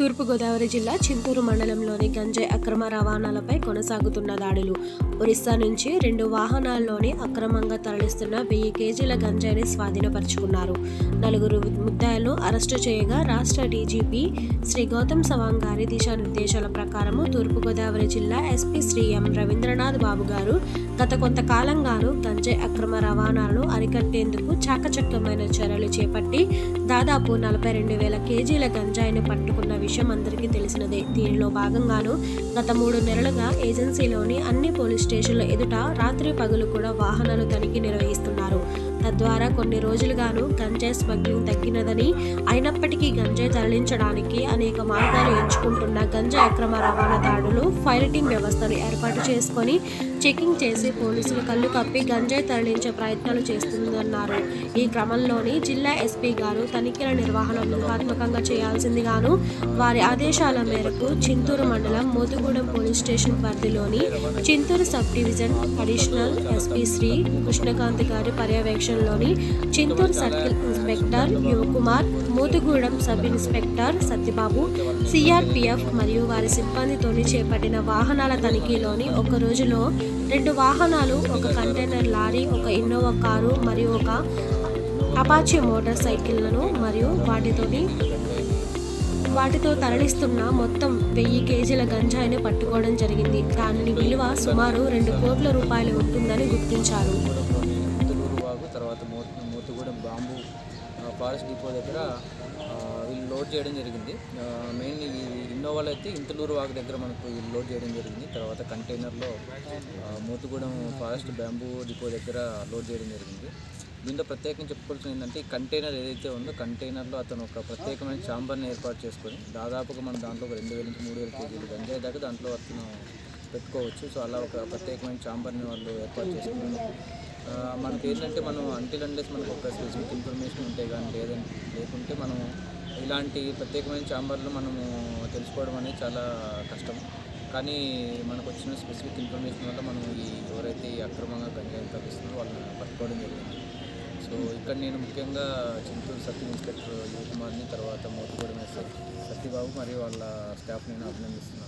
తూర్పుగోదావరి జిల్లా చింతూరు మండలంలోని గంజాయి అక్రమ రవాణాలపై కొనసాగుతున్న దాడులు ఒరిస్సా నుంచి రెండు వాహనాల్లోని అక్రమంగా తరలిస్తున్న వెయ్యి కేజీల గంజాయిని స్వాధీనపరుచుకున్నారు నలుగురు ముద్దాయిలను అరెస్టు చేయగా రాష్ట్ర డీజీపీ శ్రీ గౌతమ్ సవాంగ్ గారి దిశానిర్దేశాల ప్రకారము తూర్పుగోదావరి జిల్లా ఎస్పీ శ్రీ ఎం రవీంద్రనాథ్ బాబు గారు గత కొంతకాలంగాను గంజాయి అక్రమ రవాణాలను అరికట్టేందుకు చాకచక్యమైన చర్యలు చేపట్టి దాదాపు నలభై రెండు వేల కేజీల గంజాయిని పట్టుకున్న విషయం అందరికీ తెలిసినదే దీనిలో భాగంగాను గత మూడు నెలలుగా ఏజెన్సీలోని అన్ని పోలీస్ స్టేషన్ల ఎదుట రాత్రి పగలు కూడా వాహనాలు తనిఖీ నిర్వహిస్తున్నారు తద్వారా కొన్ని రోజులుగాను గంజాయి స్మగ్లింగ్ తగ్గినదని అయినప్పటికీ గంజాయి తరలించడానికి అనేక మార్గాలు ఎంచుకుంటున్న గంజాయి అక్రమ రవాణా దాడులు ఫైలటింగ్ వ్యవస్థను ఏర్పాటు చేసుకొని చెకింగ్ చేసి పోలీసులు కళ్ళు కప్పి గంజాయి తరలించే ప్రయత్నాలు చేస్తుందన్నారు ఈ క్రమంలోని జిల్లా ఎస్పీ గారు తనిఖీల నిర్వహణ వ్యూహాత్మకంగా చేయాల్సిందిగాను వారి ఆదేశాల మేరకు చింతూరు మండలం మోతుగూడెం పోలీస్ స్టేషన్ పరిధిలోని Chintur sub division additional SP Shri Krishnakanth గారి పర్యవేక్షణలోని Chintur circle inspector Yuvakumar Motugudem sub inspector Satyababu CRPF మరియు వారి సిబ్బందితోని చేపట్టిన వాహనాల తనిఖీలోని ఒక రోజులో రెండు వాహనాలు ఒక కంటైనర్ లారీ ఒక ఇన్నోవా కారు మరియు ఒక అపాచే మోటార్ సైకిళ్లను మరియు వాటితోని వాటితో తరలిస్తున్న మొత్తం వెయ్యి కేజీల గంజాయిని పట్టుకోవడం జరిగింది దాని విలువ సుమారు రెండు కోట్ల రూపాయలు ఉంటుందని గుర్తించారు ఇంతలూరు వాగు తర్వాత మో మోతుగూడెం బాంబు ఆ, ఫారెస్ట్ డిపో దగ్గర ఆ, వీళ్ళు లోడ్ చేయడం జరిగింది మెయిన్ ఈ ఇన్నోవాలో అయితే ఇంతలూరు వాగు దగ్గర మనకు వీళ్ళు లోడ్ చేయడం జరిగింది తర్వాత కంటైనర్లో ఆ, మోతుగూడెం ఫారెస్ట్ బ్యాంబూ డిపో దగ్గర లోడ్ చేయడం జరిగింది దీంట్లో ప్రత్యేకంగా చెప్పుకోవాల్సింది ఏంటంటే ఈ కంటైనర్ ఏదైతే ఉందో కంటైనర్లో అతను ఒక ప్రత్యేకమైన చాంబర్ని ఏర్పాటు చేసుకొని దాదాపుగా మనం దాంట్లో ఒక రెండు వేల నుంచి మూడు వేల కేజీలు గంజాయి దాకా దాంట్లో అతను పెట్టుకోవచ్చు సో అలా ఒక ప్రత్యేకమైన చాంబర్ని వాళ్ళు ఏర్పాటు చేసుకున్నారు ఆ, మనకి ఏంటంటే మనం అంటిల్ అండేస్ మనకు ఒక స్పెసిఫిక్ ఇన్ఫర్మేషన్ ఉంటే కానీ లేదంటే లేకుంటే మనం ఇలాంటి ప్రత్యేకమైన ఛాంబర్లు మనము తెలుసుకోవడం అనేది చాలా కష్టం కానీ మనకు వచ్చిన స్పెసిఫిక్ ఇన్ఫర్మేషన్ వల్ల మనం ఈ ఎవరైతే ఈ అక్రమంగా గంజాయి తగ్గిస్తున్నారో వాళ్ళని పట్టుకోవడం జరిగింది సో ఇక్కడ నేను ముఖ్యంగా చింతూరు సబ్ ఇన్స్పెక్టర్ యువకుమార్ని తర్వాత మోతుగూడెం ఎస్ఐ సత్యబాబు మరియు వాళ్ళ స్టాఫ్ నేను అభినందిస్తున్నాను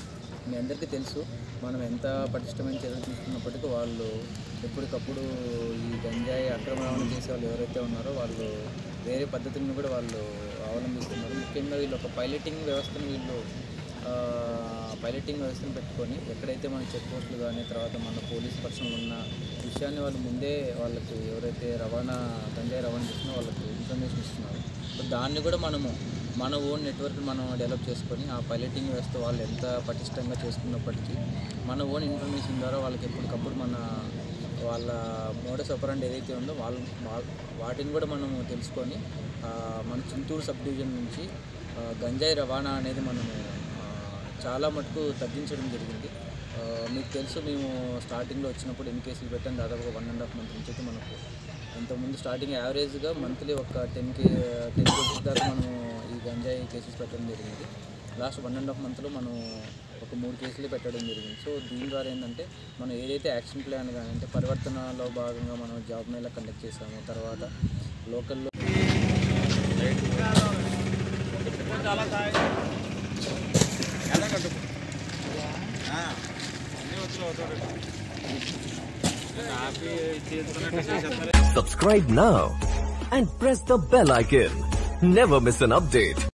మీ అందరికీ తెలుసు మనం ఎంత పటిష్టమైన చర్యలు తీసుకున్నప్పటికీ వాళ్ళు ఎప్పటికప్పుడు ఈ గంజాయి అక్రమ రవాణా చేసే వాళ్ళు ఎవరైతే ఉన్నారో వాళ్ళు వేరే పద్ధతులను కూడా వాళ్ళు అవలంబిస్తున్నారు ముఖ్యంగా వీళ్ళు ఒక పైలటింగ్ వ్యవస్థను వీళ్ళు ఆ, పైలటింగ్ వ్యవస్థను పెట్టుకొని ఎక్కడైతే మన చెక్ పోస్టులు కానీ తర్వాత మన పోలీస్ పర్సనల్ ఉన్న విషయాన్ని వాళ్ళు ముందే వాళ్ళకి ఎవరైతే రవాణా గంజాయి రవాణా చేస్తున్నా వాళ్ళకి ఇన్ఫర్మేషన్ ఇస్తున్నారు సో దాన్ని కూడా మనము మన ఓన్ నెట్వర్క్ మనం డెవలప్ చేసుకొని ఆ పైలటింగ్ వ్యవస్థ వాళ్ళు ఎంత పటిష్టంగా చేసుకున్నప్పటికీ మన ఓన్ ఇన్ఫర్మేషన్ ద్వారా వాళ్ళకి ఎప్పటికప్పుడు మన వాళ్ళ మోడస్ ఆపరెంట్ ఏదైతే ఉందో వాళ్ళు వా- వాటిని కూడా మనము తెలుసుకొని ఆ, మన చింతూరు సబ్ డివిజన్ నుంచి ఆ, గంజాయి రవాణా అనేది మనము ఆ, చాలా మటుకు తగ్గించడం జరిగింది ఆ, మీకు తెలుసు మేము స్టార్టింగ్లో వచ్చినప్పుడు ఎన్ని కేసులు పెట్టాం దాదాపు వన్ అండ్ హాఫ్ మంత్ నుంచి అయితే మనకు ఇంతకుముందు స్టార్టింగ్ యావరేజ్గా మంత్లీ ఒక టెన్ కే టెన్ కేసెస్ దాకా మనం ఈ గంజాయి కేసెస్ పెట్టడం జరిగింది లాస్ట్ వన్ అండ్ హాఫ్ మంత్లో మనం ఒక మూడు కేసులు పెట్టడం జరిగింది సో దీని ద్వారా ఏంటంటే మనం ఏదైతే యాక్షన్ ప్లాన్ కానీ అంటే పరివర్తనలో భాగంగా మనం జాబ్ మేళ కండక్ట్ చేసాము తర్వాత లోకల్లో Subscribe now and press the bell icon. Never miss an update.